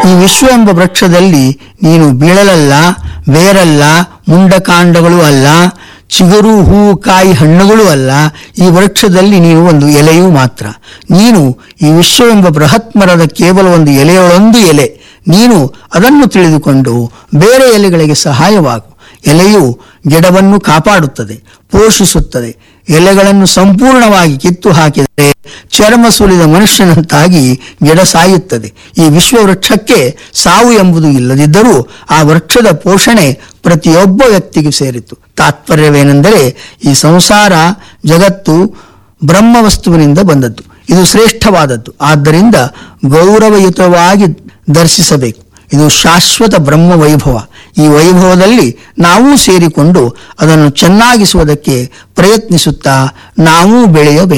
ಈ ವಿಶ್ವ ಎಂಬ ವೃಕ್ಷದಲ್ಲಿ ನೀನು ಬೀಳಲಲ್ಲ ಬೇರಲ್ಲ ಮುಂಡಕಾಂಡಗಳು ಅಲ್ಲ ಚಿಗುರು ಹೂ ಕಾಯಿ ಹಣ್ಣುಗಳು ಅಲ್ಲ ಈ ವೃಕ್ಷದಲ್ಲಿ ನೀನು ಒಂದು ಎಲೆಯೂ ಮಾತ್ರ ನೀನು ಈ ವಿಶ್ವವೆಂಬ ಬೃಹತ್ ಮರದ ಕೇವಲ ಒಂದು ಎಲೆಯೊಳೊಂದು ಎಲೆ ನೀನು ಅದನ್ನು ತಿಳಿದುಕೊಂಡು ಬೇರೆ ಎಲೆಗಳಿಗೆ ಸಹಾಯವಾಗು ಎಲೆಯು ಗಿಡವನ್ನು ಕಾಪಾಡುತ್ತದೆ ಪೋಷಿಸುತ್ತದೆ ಎಲೆಗಳನ್ನು ಸಂಪೂರ್ಣವಾಗಿ ಕಿತ್ತು ಹಾಕಿದರೆ ಚರ್ಮ ಸುಲಿದ ಮನುಷ್ಯನಂತಾಗಿ ಗಿಡ ಸಾಯುತ್ತದೆ ಈ ವಿಶ್ವ ವೃಕ್ಷಕ್ಕೆ ಸಾವು ಎಂಬುದು ಇಲ್ಲದಿದ್ದರೂ ಆ ವೃಕ್ಷದ ಪೋಷಣೆ ಪ್ರತಿಯೊಬ್ಬ ವ್ಯಕ್ತಿಗೂ ಸೇರಿತು ತಾತ್ಪರ್ಯವೇನೆಂದರೆ ಈ ಸಂಸಾರ ಜಗತ್ತು ಬ್ರಹ್ಮ ವಸ್ತುವಿನಿಂದ ಬಂದದ್ದು ಇದು ಶ್ರೇಷ್ಠವಾದದ್ದು ಆದ್ದರಿಂದ ಗೌರವಯುತವಾಗಿ ದರ್ಶಿಸಬೇಕು ಇದು ಶಾಶ್ವತ ಬ್ರಹ್ಮ ವೈಭವ ಈ ವೈಭವದಲ್ಲಿ ನಾವೂ ಸೇರಿಕೊಂಡು ಅದನ್ನು ಚೆನ್ನಾಗಿಸುವುದಕ್ಕೆ ಪ್ರಯತ್ನಿಸುತ್ತಾ ನಾವೂ ಬೆಳೆಯಬೇಕು